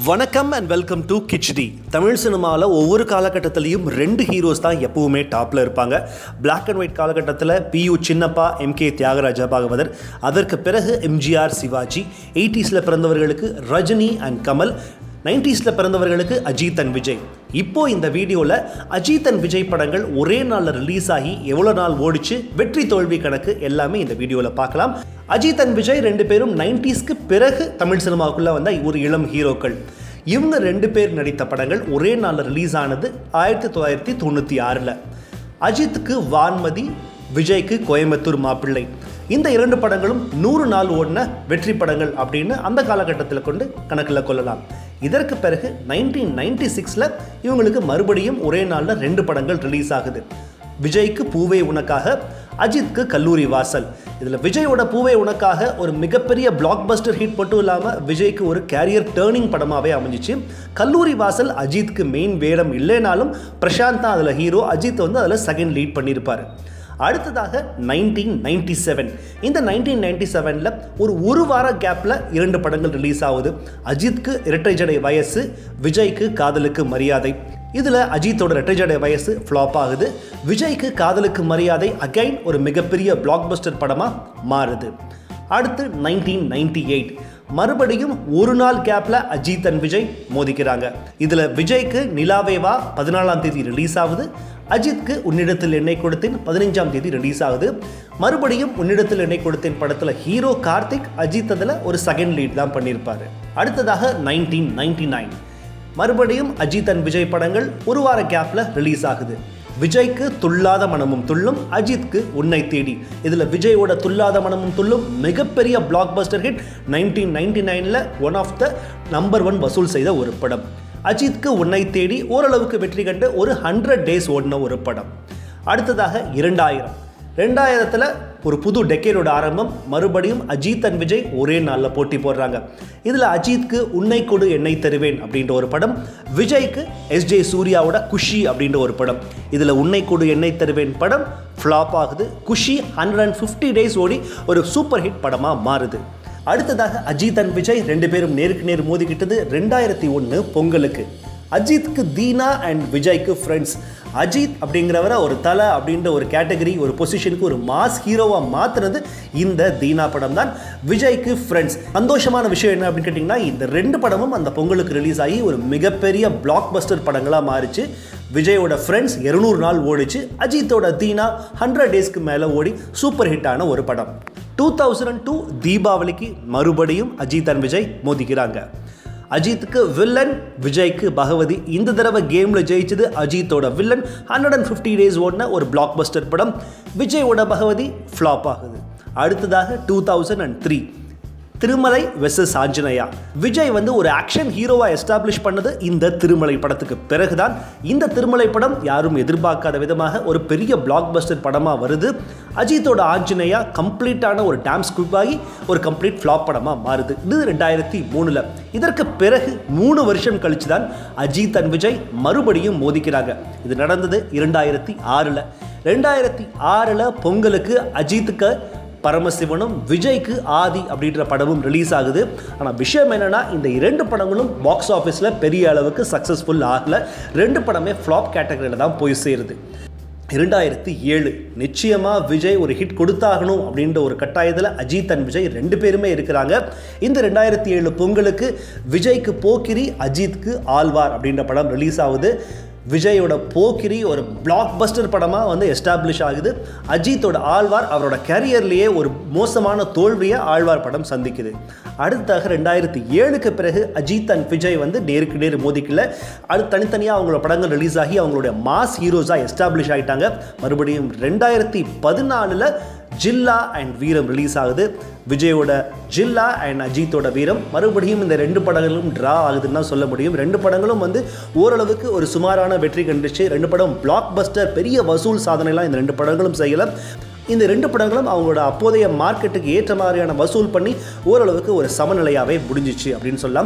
வணக்கம் and welcome to Khichdi Tamil சினிமாவில் ஒவ்வொரு காலகட்டத்திலையும் ரெண்டு ஹீரோஸ் தான் எப்பவுமே டாப்பில் இருப்பாங்க Black அண்ட் ஒயிட் காலகட்டத்தில் பியு சின்னப்பா எம்கே தியாகராஜா பாகவதர் அதற்கு பிறகு எம்ஜிஆர் சிவாஜி எயிட்டிஸில் பிறந்தவர்களுக்கு ரஜினி அண்ட் கமல் நைன்டிஸில் பிறந்தவர்களுக்கு அஜித் அண்ட் விஜய் இப்போ இந்த வீடியோவில் அஜித் அண்ட் விஜய் படங்கள் ஒரே நாளில் ரிலீஸ் ஆகி எவ்வளோ நாள் ஓடிச்சு வெற்றி தோல்வி கணக்கு எல்லாமே இந்த வீடியோவில் பார்க்கலாம் அஜித் அண்ட் விஜய் ரெண்டு பேரும் நைன்டிஸ்க்கு பிறகு தமிழ் சினிமாவுக்குள்ளே வந்த ஒரு இளம் ஹீரோக்கள் இவங்க ரெண்டு பேர் நடித்த படங்கள் ஒரே நாளில் ரிலீஸ் ஆனது ஆயிரத்தி தொள்ளாயிரத்தி தொண்ணூற்றி ஆறில் அஜித்துக்கு வான்மதி விஜய்க்கு கோயம்புத்தூர் மாப்பிள்ளை இந்த இரண்டு படங்களும் நூறு நாள் ஓடின வெற்றி படங்கள் அப்படின்னு அந்த காலகட்டத்தில் கொண்டு கணக்கில் கொள்ளலாம் இதற்கு பிறகு நைன்டீன் நைன்டி சிக்ஸில் இவங்களுக்கு மறுபடியும் ஒரே நாளில் ரெண்டு படங்கள் ரிலீஸ் ஆகுது விஜய்க்கு பூவே உனக்காக அஜித்க்கு கல்லூரி வாசல் இதில் விஜயோட பூவே உனக்காக ஒரு மிகப்பெரிய பிளாக் பஸ்டர் ஹிட் மட்டும் இல்லாமல் விஜய்க்கு ஒரு கேரியர் டேர்னிங் படமாகவே அமைஞ்சிச்சு கல்லூரி வாசல் அஜித்க்கு மெயின் வேடம் இல்லைனாலும் பிரசாந்த் தான் அதில் ஹீரோ அஜித் வந்து அதில் செகண்ட் லீட் பண்ணியிருப்பார் அடுத்ததாக நைன்டீன் நைன்டி செவன் இந்த நைன்டீன் நைன்டி செவனில் ஒரு ஒரு வார கேப்பில் இரண்டு படங்கள் ரிலீஸ் ஆகுது அஜித்க்கு இரட்டை ஜடை வயசு விஜய்க்கு காதலுக்கு மரியாதை இதில் அஜித்தோட இரட்டை ஜடை வயசு ஃப்ளாப் ஆகுது விஜய்க்கு காதலுக்கு மரியாதை அகைன் ஒரு மிகப்பெரிய பிளாக் பஸ்டர் படமாக மாறுது அடுத்து நைன்டீன் நைன்டி எயிட் மறுபடியும் ஒரு நாள் கேப்பில் அஜித் அண்ட் விஜய் மோதிக்கிறாங்க இதில் விஜய்க்கு நிலாவேவா பதினாலாம் தேதி ரிலீஸ் ஆகுது அஜித்க்கு உன்னிடத்தில் எண்ணெய் கொடுத்தேன் பதினைஞ்சாம் தேதி ரிலீஸ் ஆகுது மறுபடியும் உன்னிடத்தில் எண்ணெய் கொடுத்தேன் படத்தில் ஹீரோ கார்த்திக் அஜித் அதில் ஒரு செகண்ட் லீட் தான் பண்ணியிருப்பாரு அடுத்ததாக நைன்டீன் நைன்டி நைன் மறுபடியும் அஜித் அண்ட் விஜய் படங்கள் ஒரு வார கேப்பில் ரிலீஸ் ஆகுது விஜய்க்கு துள்ளாத மனமும் துள்ளும் அஜித்க்கு உன்னை தேடி இதில் விஜயோட துள்ளாத மனமும் துள்ளும் மிகப்பெரிய blockbuster hit nineteen ninety நைனில் one of the number one வசூல் செய்த ஒரு படம் அஜித்க்கு உன்னை தேடி ஓரளவுக்கு வெற்றி கண்டு ஒரு ஹண்ட்ரட் டேஸ் ஓடின ஒரு படம் அடுத்ததாக இரண்டாயிரம் ரெண்டாயிரத்தில் ஒரு புது டெக்கேடோட ஆரம்பம் மறுபடியும் அஜித் அண்ட் விஜய் ஒரே நாளில் போட்டி போடுறாங்க இதில் அஜித்க்கு உன்னை கொடு என்னை தருவேன் அப்படின்ற ஒரு படம் விஜய்க்கு எஸ்ஜே சூர்யாவோட குஷி அப்படின்ற ஒரு படம் இதில் உன்னை கொடு என்னை தருவேன் படம் ஃப்ளாப் ஆகுது Kushi hundred and fifty days ஓடி ஒரு சூப்பர் ஹிட் படமாக மாறுது அடுத்ததாக அஜித் அண்ட் விஜய் ரெண்டு பேரும் நேருக்கு நேர் மோதிக்கிட்டது ரெண்டாயிரத்தி ஒன்று பொங்கலுக்கு அஜித்க்கு தீனா அண்ட் விஜய்க்கு ஃப்ரெண்ட்ஸ் அஜித் அப்படிங்கிறவரை ஒரு தலை அப்படின்ற ஒரு கேட்டகரி ஒரு பொசிஷனுக்கு ஒரு மாஸ் ஹீரோவாக மாற்றுனது இந்த தீனா படம் தான் விஜய்க்கு ஃப்ரெண்ட்ஸ் சந்தோஷமான விஷயம் என்ன அப்படின்னு கேட்டிங்கன்னா இந்த ரெண்டு படமும் அந்த பொங்கலுக்கு ரிலீஸ் ஆகி ஒரு மிகப்பெரிய பிளாக் பஸ்டர் படங்களாக மாறிச்சு விஜயோட ஃப்ரெண்ட்ஸ் இருநூறு நாள் ஓடிச்சு அஜித்தோட தீனா ஹண்ட்ரட் டேஸ்க்கு மேலே ஓடி சூப்பர் ஹிட்டான ஒரு படம் டூ தௌசண்ட் டூ தீபாவளிக்கு மறுபடியும் அஜித் அண்ட் விஜய் மோதிக்கிறாங்க அஜித்துக்கு வில்லன் விஜய்க்கு பகவதி இந்த தடவை கேமில் ஜெயிச்சது அஜித்தோட villain hundred and fifty days ஓடின ஒரு பிளாக் பஸ்டர் படம் விஜயோட பகவதி ஃப்ளாப் ஆகுது அடுத்ததாக two thousand and three Thirumalai versus Anjaneya Vijay வந்து ஒரு ஆக்ஷன் ஹீரோவா எஸ்டாப்ளிஷ் பண்ணது இந்த திருமலை படத்துக்கு பிறகுதான் இந்த திருமலை படம் யாரும் எதிர்பார்க்காத விதமாக ஒரு பெரிய பிளாக் பஸ்டர் படமாக வருது அஜித்தோட ஆஞ்சநேயா கம்ப்ளீட்டான ஒரு டாம் ஸ்கிரிப்ட் ஆகி ஒரு கம்ப்ளீட் ஃப்ளாப் படமாக மாறுது இது ரெண்டாயிரத்தி மூணில் இதற்கு பிறகு மூணு வருஷம் கழிச்சு தான் அஜித் அண்ட் விஜய் மறுபடியும் மோதிக்கிறாங்க இது நடந்தது இரண்டாயிரத்தி ஆறில் ரெண்டாயிரத்தி ஆறில் பொங்கலுக்கு அஜித்துக்கு பரமசிவனும் விஜய்க்கு ஆதி அப்படின்ற படமும் ரிலீஸ் ஆகுது ஆனால் விஷயம் என்னென்னா இந்த இரண்டு படங்களும் பாக்ஸ் ஆஃபீஸில் பெரிய அளவுக்கு சக்ஸஸ்ஃபுல் ஆகலை ரெண்டு படமே ஃப்ளாப் கேட்டகரியில் தான் போய் சேருது இரண்டாயிரத்தி ஏழு நிச்சயமாக விஜய் ஒரு ஹிட் கொடுத்தாகணும் அப்படின்ற ஒரு கட்டாயத்தில் அஜித் அண்ட் விஜய் ரெண்டு பேருமே இருக்கிறாங்க இந்த ரெண்டாயிரத்தி ஏழு பொங்கலுக்கு விஜய்க்கு போக்கிரி அஜித்க்கு ஆழ்வார் அப்படின்ற படம் ரிலீஸ் ஆகுது விஜயோட போக்கிரி ஒரு பிளாக் பஸ்டர் படமாக வந்து எஸ்டாப்ளிஷ் ஆகுது அஜித்தோட ஆழ்வார் அவரோட கேரியர்லேயே ஒரு மோசமான தோல்வியை ஆழ்வார் படம் சந்திக்குது அடுத்ததாக ரெண்டாயிரத்தி ஏழுக்கு பிறகு அஜித் அண்ட் விஜய் வந்து நேருக்கு நேர் மோதிக்கல அது தனித்தனியாக அவங்களோட படங்கள் ரிலீஸ் ஆகி அவங்களுடைய மாஸ் ஹீரோஸாக எஸ்டாப்ளிஷ் ஆகிட்டாங்க மறுபடியும் ரெண்டாயிரத்தி பதினாலில் ஜில்லா அண்ட் வீரம் ரிலீஸ் ஆகுது விஜயோட ஜில்லா அண்ட் அஜித்தோட வீரம் மறுபடியும் இந்த ரெண்டு படங்களும் ட்ரா ஆகுதுன்னு தான் சொல்ல முடியும் ரெண்டு படங்களும் வந்து ஓரளவுக்கு ஒரு சுமாரான வெற்றி கண்டுச்சு ரெண்டு படம் பிளாக் பஸ்டர் பெரிய வசூல் சாதனைலாம் இந்த ரெண்டு படங்களும் செய்யலை இந்த ரெண்டு படங்களும் அவங்களோட அப்போதைய மார்க்கெட்டுக்கு ஏற்ற மாதிரியான வசூல் பண்ணி ஓரளவுக்கு ஒரு சமநிலையாகவே முடிஞ்சிச்சு அப்படின்னு சொல்லலாம்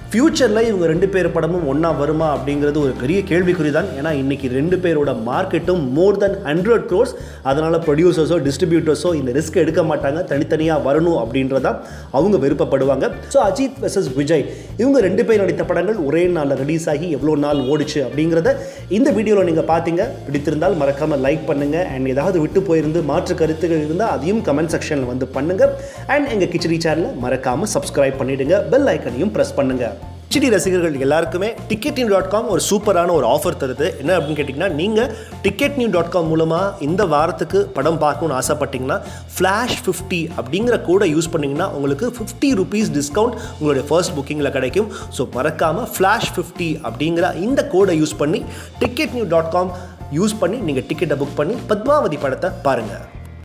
ஃப்யூச்சரில் இவங்க ரெண்டு பேர் படமும் ஒன்றா வருமா அப்படிங்கிறது ஒரு பெரிய கேள்விக்குறி தான் ஏன்னா இன்னைக்கு ரெண்டு பேரோட மார்க்கெட்டும் மோர் தென் ஹண்ட்ரட் க்ரோர்ஸ் அதனால் ப்ரொடியூசர்ஸோ டிஸ்ட்ரிபியூட்டர்ஸோ இந்த ரிஸ்க் எடுக்க மாட்டாங்க தனித்தனியாக வரணும் அப்படின்றதான் அவங்க விருப்பப்படுவாங்க ஸோ அஜித் வெர்சஸ் விஜய் இவங்க ரெண்டு பேர் நடித்த படங்கள் ஒரே நாளில் ரிலீஸ் ஆகி எவ்வளோ நாள் ஓடிச்சு அப்படிங்கிறத இந்த வீடியோவில் நீங்கள் பார்த்தீங்க பிடித்திருந்தால் மறக்காமல் லைக் பண்ணுங்கள் அண்ட் ஏதாவது விட்டு போயிருந்து மாற்று கருத்துகள் இருந்தால் அதையும் கமெண்ட் செக்ஷனில் வந்து பண்ணுங்கள் அண்ட் எங்கள் கிச்சடி சேனலை மறக்காமல் சப்ஸ்கிரைப் பண்ணிவிடுங்க பெல் ஐக்கனையும் ப்ரெஸ் பண்ணுங்கள் கிச்சடி ரசிகர்கள் எல்லாருக்குமே டிக்கெட் நியூ டாட் காம் ஒரு சூப்பரான ஒரு ஆஃபர் தருது என்ன அப்படின்னு கேட்டிங்கன்னா நீங்கள் டிக்கெட் நியூ டாட் காம் மூலமாக இந்த வாரத்துக்கு படம் பார்க்கணும்னு ஆசைப்பட்டீங்கன்னா ஃப்ளாஷ் ஃபிஃப்டி அப்படிங்கிற கோடை யூஸ் பண்ணிங்கன்னா உங்களுக்கு ஃபிஃப்டி ருபீஸ் டிஸ்கவுண்ட் உங்களுடைய ஃபர்ஸ்ட் புக்கிங்கில் கிடைக்கும் ஸோ மறக்காமல் ஃப்ளாஷ் ஃபிஃப்டி அப்படிங்கிற இந்த கோடை யூஸ் பண்ணி ticket new dot com use பண்ணி நீங்கள் டிக்கெட்டை புக் பண்ணி பத்மாவதி படத்தை பாருங்கள்